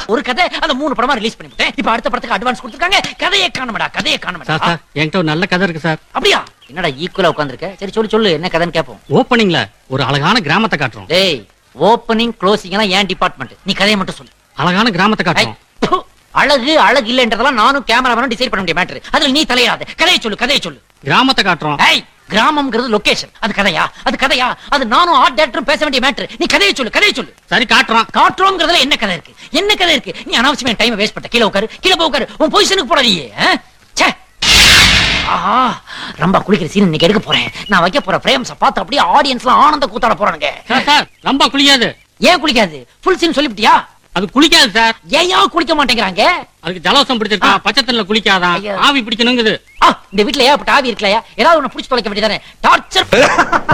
ஒரு கதை அந்த மூணு படமா ரிலீஸ் பண்ணிவிட்டேன் இப்ப அடுத்த படத்துக்கு அட்வான்ஸ் கொடுத்துருக்காங்க கதையை காணமடா கதையை காணமடா சார் சார் என்கிட்ட ஒரு நல்ல கதை இருக்கு சார் அப்படியா என்னடா ஈக்குவலா உட்கார்ந்திருக்க சரி சொல்லு சொல்லு என்ன கதைன்னு கேப்போம் ஓப்பனிங்ல ஒரு அழகான கிராமத்தை காட்டுறோம் டேய் ஓப்பனிங் க்ளோசிங் எல்லாம் ஏன் டிபார்ட்மெண்ட் நீ கதையை மட்டும் சொல்லு அழகான கிராமத்தை ஐ, காட்டுறோம் ப்பு, அழகு அழகு இல்லன்றதெல்லாம் நானும் கேமராமேனும் டிசைட் பண்ண வேண்டிய மேட்டர் அதுல நீ தலையிடாத கதையை சொல்லு கதையை சொல்லு கிராமத்தை காட்டுறோம் ஏய் கிராமம்ங்கிறது லொகேஷன் அது கதையா அது கதையா அது நானும் ஆர்ட் டேரக்டரும் பேச வேண்டிய மேட்டர் நீ கதையை சொல்லு கதையை சொல்லு சரி காட்டுறோம் காட்டுறோங்கிறதுல என்ன கதை இருக்கு என்ன கதை இருக்கு நீ அனாவசியமா டைம் வேஸ்ட் பண்ண கீழே உட்காரு கீழே போய் உட்காரு உன் பொசிஷனுக்கு போட நீ ஆ? ச்சே ஆஹா ரொம்ப குளிக்கிற சீன் இன்னைக்கு எடுக்க போறேன் நான் வைக்க போற பிரேம்ஸ பார்த்து அப்படியே ஆடியன்ஸ்லாம் ஆனந்த கூத்தாட போறானுங்க சார் சார் ரொம்ப குளிக்காது ஏன் குளிக்காது ஃபுல் சீன் சொல்லிவிட்டியா அது குளிக்காது சார் ஏயா குளிக்க மாட்டேங்கிறாங்க அதுக்கு ஜலவசம் பிடிச்சிருக்கா ஆ. பச்சை தண்ணில குளிக்காதான் ஐயோ. ஆவி பிடிக்கணுங்குது ஆ இந்த வீட்ல ஏன் ஆவி இருக்கலையா ஏதாவது ஒண்ணு புடிச்சு தொலைக்க வேண்டியதானே டார்ச்சர்